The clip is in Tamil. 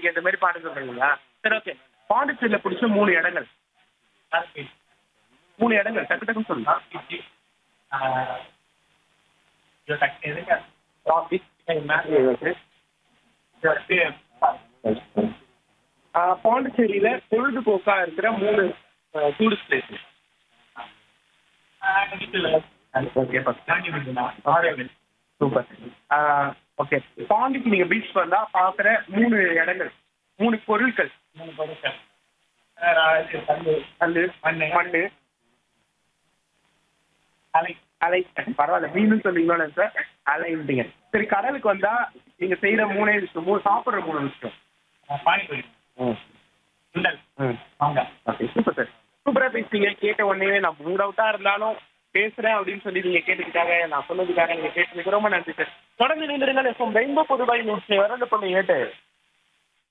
உங்களுக்கு இந்த மாதிரி பாட்டு சொல்றீங்களா சரி ஓகே பாண்டிச்சேரியில பிடிச்ச மூணு இடங்கள் மூணு இடங்கள் டக்கு டக்குன்னு சொல்லுங்க ஆஹ் பாண்டிச்சேரியில பொழுதுபோக்கா இருக்கிற மூணு டூரிஸ்ட் பிளேஸ் சூப்பர் ஓகே பாண்டிக்கு நீங்க பீச் வந்தா பாக்குற மூணு இடங்கள் மூணு பொருட்கள் கல்லு மண்ணு அலை அலை பரவாயில்ல மீன் சொன்னீங்களா சார் அலைன்றீங்க சரி கடலுக்கு வந்தா நீங்க செய்யற மூணே விஷயம் மூணு சாப்பிடுற மூணு விஷயம் ம் ம் ஓகே சூப்பர் சார் சூப்பரா பேசுறீங்க கேட்ட உடனே நான் மூட் அவுட்டா இருந்தாலும் பேசுறேன் அப்படின்னு சொல்லி நீங்க கேட்டதுக்காக நான் சொன்னதுக்காக நீங்க பேசுறதுக்கு ரொம்ப நன்றி சார் தொடர்ந்து நின்றுங்கள் எஃப்எம் ரெயின்போ பொதுவாய் நூற்றி இரண்டு புள்ளி எட்டு